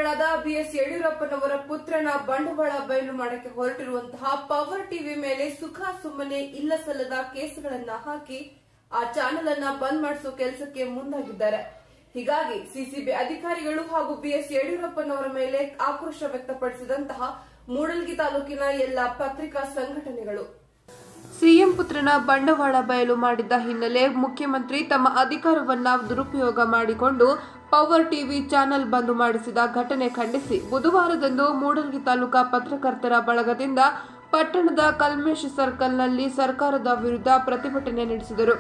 ಮುಖ್ಯಮಂತ್ರಿಗಳಾದ ಬಿಎಸ್ ಯಡಿಯೂರಪ್ಪನವರ ಪುತ್ರನ ಬಂಡವಾಳ ಬಯಲು ಮಾಡಕ್ಕೆ ಹೊರಟಿರುವಂತಹ ಪವರ್ ಟಿವಿ ಮೇಲೆ ಸುಖ ಸುಮ್ಮನೆ ಇಲ್ಲ ಸಲ್ಲದ ಕೇಸುಗಳನ್ನ ಹಾಕಿ ಆ ಚಾನೆಲ್ ಅನ್ನ ಬಂದ್ ಮಾಡಿಸೋ ಕೆಲಸಕ್ಕೆ ಮುಂದಾಗಿದ್ದಾರೆ ಹೀಗಾಗಿ ಸಿಸಿಬಿ ಅಧಿಕಾರಿಗಳು ಹಾಗೂ ಬಿಎಸ್ ಯಡಿಯೂರಪ್ಪನವರ ಮೇಲೆ ಆಕ್ರೋಶ ವ್ಯಕ್ತಪಡಿಸಿದಂತಹ ಮೂಡಲ್ಗಿ ತಾಲೂಕಿನ ಎಲ್ಲ ಪತ್ರಿಕಾ ಸಂಘಟನೆಗಳು ಸಿಎಂ ಪುತ್ರನ ಬಂಡವಾಳ ಬಯಲು ಮಾಡಿದ್ದ ಹಿನ್ನೆಲೆ ಮುಖ್ಯಮಂತ್ರಿ ತಮ್ಮ ಅಧಿಕಾರವನ್ನ ದುರುಪಯೋಗ ಮಾಡಿಕೊಂಡು ಪವರ್ ಟಿವಿ ಚಾನೆಲ್ ಬಂದ್ ಮಾಡಿಸಿದ ಘಟನೆ ಖಂಡಿಸಿ ಬುಧವಾರದಂದು ಮೂಡಲ್ಗಿ ತಾಲೂಕಾ ಪತ್ರಕರ್ತರ ಬಳಗದಿಂದ ಪಟ್ಟಣದ ಕಲ್ಮೇಶ್ ಸರ್ಕಲ್ನಲ್ಲಿ ಸರ್ಕಾರದ ವಿರುದ್ಧ ಪ್ರತಿಭಟನೆ ನಡೆಸಿದರು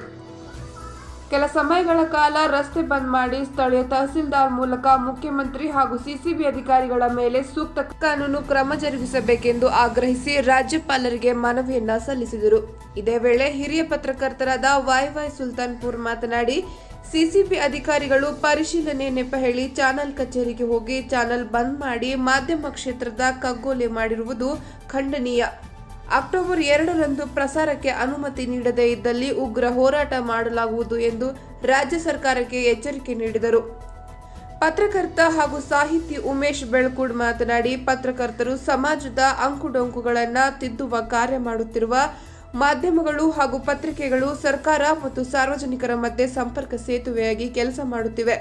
ಕೆಲ ಸಮಯಗಳ ಕಾಲ ರಸ್ತೆ ಬಂದ್ ಮಾಡಿ ಸ್ಥಳೀಯ ತಹಸೀಲ್ದಾರ್ ಮೂಲಕ ಮುಖ್ಯಮಂತ್ರಿ ಹಾಗೂ ಸಿಸಿಬಿ ಅಧಿಕಾರಿಗಳ ಮೇಲೆ ಸೂಕ್ತ ಕಾನೂನು ಕ್ರಮ ಜರುಗಿಸಬೇಕೆಂದು ಆಗ್ರಹಿಸಿ ರಾಜ್ಯಪಾಲರಿಗೆ ಮನವಿಯನ್ನ ಸಲ್ಲಿಸಿದರು ಇದೇ ವೇಳೆ ಹಿರಿಯ ಪತ್ರಕರ್ತರಾದ ವೈವೈ ಸುಲ್ತಾನ್ಪುರ್ ಮಾತನಾಡಿ ಸಿಸಿಬಿ ಅಧಿಕಾರಿಗಳು ಪರಿಶೀಲನೆ ನೆಪ ಹೇಳಿ ಚಾನೆಲ್ ಕಚೇರಿಗೆ ಹೋಗಿ ಚಾನೆಲ್ ಬಂದ್ ಮಾಡಿ ಮಾಧ್ಯಮ ಕ್ಷೇತ್ರದ ಕಗ್ಗೊಲೆ ಮಾಡಿರುವುದು ಖಂಡನೀಯ ಅಕ್ಟೋಬರ್ ಎರಡರಂದು ಪ್ರಸಾರಕ್ಕೆ ಅನುಮತಿ ನೀಡದೇ ಇದ್ದಲ್ಲಿ ಉಗ್ರ ಹೋರಾಟ ಮಾಡಲಾಗುವುದು ಎಂದು ರಾಜ್ಯ ಸರ್ಕಾರಕ್ಕೆ ಎಚ್ಚರಿಕೆ ನೀಡಿದರು ಪತ್ರಕರ್ತ ಹಾಗೂ ಸಾಹಿತಿ ಉಮೇಶ್ ಬೆಳ್ಕೂಡ್ ಮಾತನಾಡಿ ಪತ್ರಕರ್ತರು ಸಮಾಜದ ಅಂಕುಡೊಂಕುಗಳನ್ನ ತಿದ್ದುವ ಕಾರ್ಯ ಮಾಡುತ್ತಿರುವ ಮಾಧ್ಯಮಗಳು ಹಾಗೂ ಪತ್ರಿಕೆಗಳು ಸರ್ಕಾರ ಮತ್ತು ಸಾರ್ವಜನಿಕರ ಮಧ್ಯೆ ಸಂಪರ್ಕ ಸೇತುವೆಯಾಗಿ ಕೆಲಸ ಮಾಡುತ್ತಿವೆ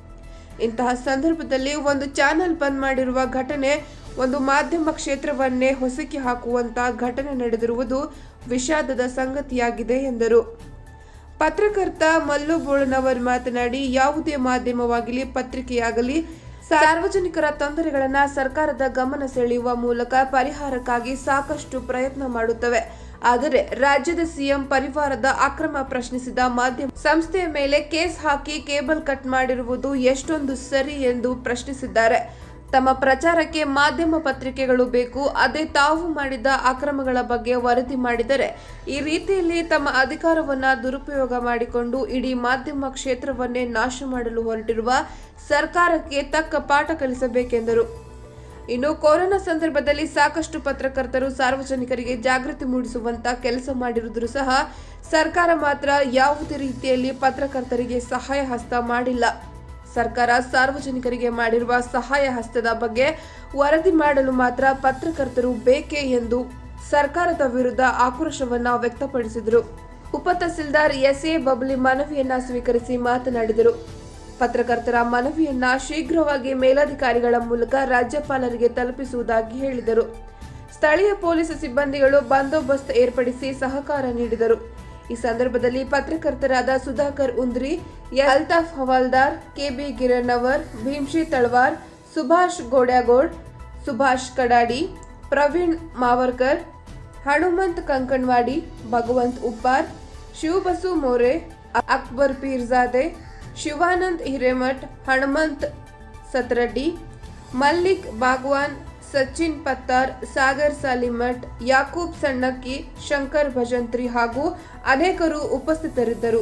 ಇಂತಹ ಸಂದರ್ಭದಲ್ಲಿ ಒಂದು ಚಾನೆಲ್ ಬಂದ್ ಮಾಡಿರುವ ಘಟನೆ ಒಂದು ಮಾಧ್ಯಮ ಕ್ಷೇತ್ರವನ್ನೇ ಹೊಸಕಿ ಹಾಕುವಂತ ಘಟನೆ ನಡೆದಿರುವುದು ವಿಷಾದದ ಸಂಗತಿಯಾಗಿದೆ ಎಂದರು ಪತ್ರಕರ್ತ ಮಲ್ಲು ಬೋಳನವರ್ ಮಾತನಾಡಿ ಯಾವುದೇ ಮಾಧ್ಯಮವಾಗಲಿ ಪತ್ರಿಕೆಯಾಗಲಿ ಸಾರ್ವಜನಿಕರ ತೊಂದರೆಗಳನ್ನ ಸರ್ಕಾರದ ಗಮನ ಸೆಳೆಯುವ ಮೂಲಕ ಪರಿಹಾರಕ್ಕಾಗಿ ಸಾಕಷ್ಟು ಪ್ರಯತ್ನ ಮಾಡುತ್ತವೆ ಆದರೆ ರಾಜ್ಯದ ಸಿಎಂ ಪರಿವಾರದ ಅಕ್ರಮ ಪ್ರಶ್ನಿಸಿದ ಮಾಧ್ಯಮ ಸಂಸ್ಥೆಯ ಮೇಲೆ ಕೇಸ್ ಹಾಕಿ ಕೇಬಲ್ ಕಟ್ ಮಾಡಿರುವುದು ಎಷ್ಟೊಂದು ಸರಿ ಎಂದು ಪ್ರಶ್ನಿಸಿದ್ದಾರೆ ತಮ್ಮ ಪ್ರಚಾರಕ್ಕೆ ಮಾಧ್ಯಮ ಪತ್ರಿಕೆಗಳು ಬೇಕು ಅದೇ ತಾವು ಮಾಡಿದ ಅಕ್ರಮಗಳ ಬಗ್ಗೆ ವರದಿ ಮಾಡಿದರೆ ಈ ರೀತಿಯಲ್ಲಿ ತಮ್ಮ ಅಧಿಕಾರವನ್ನ ದುರುಪಯೋಗ ಮಾಡಿಕೊಂಡು ಇಡೀ ಮಾಧ್ಯಮ ಕ್ಷೇತ್ರವನ್ನೇ ನಾಶ ಮಾಡಲು ಹೊರಟಿರುವ ಸರ್ಕಾರಕ್ಕೆ ತಕ್ಕ ಪಾಠ ಕಲಿಸಬೇಕೆಂದರು ಇನ್ನು ಕೊರೋನಾ ಸಂದರ್ಭದಲ್ಲಿ ಸಾಕಷ್ಟು ಪತ್ರಕರ್ತರು ಸಾರ್ವಜನಿಕರಿಗೆ ಜಾಗೃತಿ ಮೂಡಿಸುವಂತ ಕೆಲಸ ಮಾಡಿರುವುದು ಸಹ ಸರ್ಕಾರ ಮಾತ್ರ ಯಾವುದೇ ರೀತಿಯಲ್ಲಿ ಪತ್ರಕರ್ತರಿಗೆ ಸಹಾಯ ಹಸ್ತ ಮಾಡಿಲ್ಲ ಸರ್ಕಾರ ಸಾರ್ವಜನಿಕರಿಗೆ ಮಾಡಿರುವ ಸಹಾಯ ಹಸ್ತದ ಬಗ್ಗೆ ವರದಿ ಮಾಡಲು ಮಾತ್ರ ಪತ್ರಕರ್ತರು ಬೇಕೇ ಎಂದು ಸರ್ಕಾರದ ವಿರುದ್ಧ ಆಕ್ರೋಶವನ್ನ ವ್ಯಕ್ತಪಡಿಸಿದರು ಉಪ ತಹಸೀಲ್ದಾರ್ ಎಸ್ಎ ಬಬ್ಲಿ ಮನವಿಯನ್ನ ಸ್ವೀಕರಿಸಿ ಮಾತನಾಡಿದರು ಪತ್ರಕರ್ತರ ಮನವಿಯನ್ನ ಶೀಘ್ರವಾಗಿ ಮೇಲಧಿಕಾರಿಗಳ ಮೂಲಕ ರಾಜ್ಯಪಾಲರಿಗೆ ತಲುಪಿಸುವುದಾಗಿ ಹೇಳಿದರು ಸ್ಥಳೀಯ ಪೊಲೀಸ್ ಸಿಬ್ಬಂದಿಗಳು ಬಂದೋಬಸ್ತ್ ಏರ್ಪಡಿಸಿ ಸಹಕಾರ ನೀಡಿದರು ಈ ಸಂದರ್ಭದಲ್ಲಿ ಪತ್ರಕರ್ತರಾದ ಸುಧಾಕರ್ ಉಂದ್ರಿ ಎಲ್ ಅಲ್ತಾಫ್ ಹವಾಲ್ದಾರ್ ಕೆಬಿ ಗಿರಣ್ಣವರ್ ಭೀಮ್ಶಿ ತಳವಾರ್ ಸುಭಾಷ್ ಗೋಡ್ಯಾಗೋಡ್ ಸುಭಾಷ್ ಕಡಾಡಿ ಪ್ರವೀಣ್ ಮಾವರ್ಕರ್ ಹನುಮಂತ್ ಕಂಕಣ್ವಾಡಿ ಭಗವಂತ್ ಉಪ್ಪಾರ್ ಶಿವಬಸು ಮೋರೆ ಅಕ್ಬರ್ ಪೀರ್ಜಾದೆ ಶಿವಾನಂದ್ ಹಿರೇಮಠ್ ಹನುಮಂತ್ ಸತ್ರೆಡ್ಡಿ ಮಲ್ಲಿಕ್ ಬಾಗ್ವಾನ್ ಸಚಿನ್ ಪತ್ತಾರ್ ಸಾಗರ್ ಸಾಲಿಮಠ್ ಯಾಕೂಬ್ ಸಣ್ಣಕ್ಕಿ ಶಂಕರ್ ಭಜಂತ್ರಿ ಹಾಗೂ ಅನೇಕರು ಉಪಸ್ಥಿತರಿದ್ದರು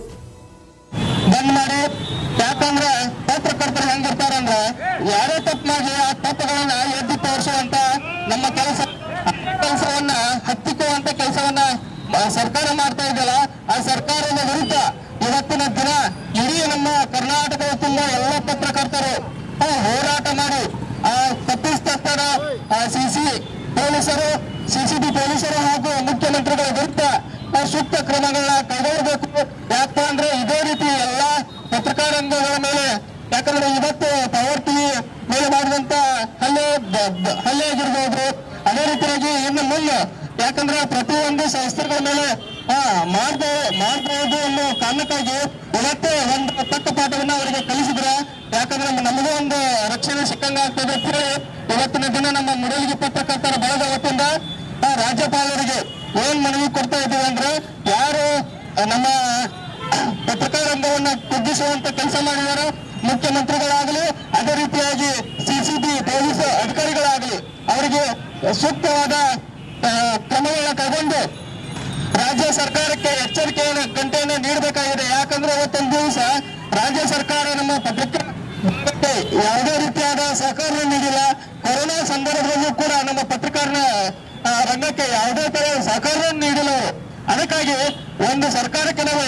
ಬಂದ್ ಮಾಡಿ ಯಾಕಂದ್ರೆ ಪತ್ರಕರ್ತರು ಹೆಂಗಿರ್ತಾರಂದ್ರೆ ಯಾರೇ ತಪ್ಪು ಮಾಡಿ ಆ ತಪ್ಪುಗಳನ್ನ ಎದ್ದು ತೋರಿಸುವಂತ ನಮ್ಮ ಕೆಲಸ ಕೆಲಸವನ್ನ ಹತ್ತಿಕ್ಕುವಂತ ಕೆಲಸವನ್ನ ಸರ್ಕಾರ ಮಾಡ್ತಾ ಇದೆಯಲ್ಲ ಆ ಸರ್ಕಾರದ ವಿರುದ್ಧ ಇವತ್ತಿನ ದಿನ ಇಡೀ ನಮ್ಮ ಕರ್ನಾಟಕದ ತುಂಬ ಎಲ್ಲ ಪತ್ರಕರ್ತರು ಆ, ಹೋರಾಟ ಮಾಡಿ ಆ ತಪ್ಪಿಸ್ತಸ್ಥರ ಸಿಸಿ ಪೊಲೀಸರು ಸಿಸಿಬಿ ಪೊಲೀಸರು ಹಾಗೂ ಮುಖ್ಯಮಂತ್ರಿಗಳ ವಿರುದ್ಧ ಆ, ಸೂಕ್ತ ಕ್ರಮಗಳನ್ನ ಕೈಗೊಳ್ಳಬೇಕು ಯಾಕಪ್ಪ ಅಂದ್ರೆ ಇದೇ ರೀತಿ ಎಲ್ಲಾ ಪತ್ರಿಕಾರಂಗಗಳ ಮೇಲೆ ಯಾಕಂದ್ರೆ ಇವತ್ತು ಪವರ್ ಟಿವಿ ಮೇಲೆ ಮಾಡಿದಂತ ಹಲ್ಲೆ ಬ- ಬ- ಹಲ್ಲೆ ಆಗಿರ್ಬೋದು ಅದೇ ರೀತಿಯಾಗಿ ಇನ್ನು ಮುಂದೆ ಯಾಕಂದ್ರೆ ಪ್ರತಿಯೊಂದು ಸಂಸ್ಥೆಗಳ ಮೇಲೆ ಆ ಮಾಡ್ಬೋ ಮಾಡಬಹುದು ಅನ್ನೋ ಕಾರಣಕ್ಕಾಗಿ ಇವತ್ತೇ ಒಂದು ತಕ್ಕ ಪಾಠವನ್ನ ಅವರಿಗೆ ಕಲಿಸಿದ್ರೆ ಯಾಕಂದ್ರೆ ನಮಗೂ ಒಂದು ರಕ್ಷಣೆ ಸಿಕ್ಕಂಗ ಆಗ್ತದೆ ಅಂತ ಹೇಳಿ ಇವತ್ತಿನ ದಿನ ನಮ್ಮ ಮುಡಲಿಗೆ ಪತ್ರಕರ್ತರ ಬಳಗ ವತಿಯಿಂದ ಆ ರಾಜ್ಯಪಾಲರಿಗೆ ಏನ್ ಮನವಿ ಕೊಡ್ತಾ ಇದ್ದೀವಿ ಅಂದ್ರೆ ಯಾರು ಆ, ನಮ್ಮ ಪತ್ರಕಾರಂಗವನ್ನ ಕುಗ್ಗಿಸುವಂತ ಕೆಲಸ ಮಾಡಿದಾರೋ ಮುಖ್ಯಮಂತ್ರಿಗಳಾಗಲಿ ಅದೇ ರೀತಿಯಾಗಿ ಸಿಸಿಬಿ ಪೊಲೀಸ್ ಅಧಿಕಾರಿಗಳಾಗಲಿ ಅವರಿಗೆ ಸೂಕ್ತವಾದ ಆ, ಕ್ರಮಗಳನ್ನ ಕೈಗೊಂಡು ರಾಜ್ಯ ಸರ್ಕಾರಕ್ಕೆ ಎಚ್ಚರಿಕೆಯನ್ನು ಗಂಟೆಯನ್ನು ನೀಡಬೇಕಾಗಿದೆ ಯಾಕಂದ್ರೆ ಇವತ್ತೊಂದು ದಿವಸ ರಾಜ್ಯ ಸರ್ಕಾರ ನಮ್ಮ ಪತ್ರಿಕಾ ರಂಗಕ್ಕೆ ಯಾವುದೇ ರೀತಿಯಾದ ಸಹಕಾರ ನೀಡಿಲ್ಲ ಕೊರೋನಾ ಸಂದರ್ಭದಲ್ಲೂ ಕೂಡ ನಮ್ಮ ಪತ್ರಕಾರನ ಆ, ರಂಗಕ್ಕೆ ಯಾವುದೇ ತರ ಸಹಕಾರ ನೀಡಿಲ್ಲ ಅವರು ಅದಕ್ಕಾಗಿ ಒಂದು ಸರ್ಕಾರಕ್ಕೆ ನಾವು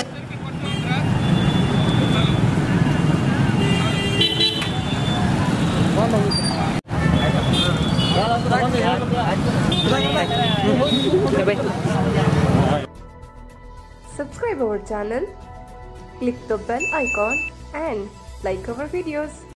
Subscribe our channel, click the bell icon and like our videos.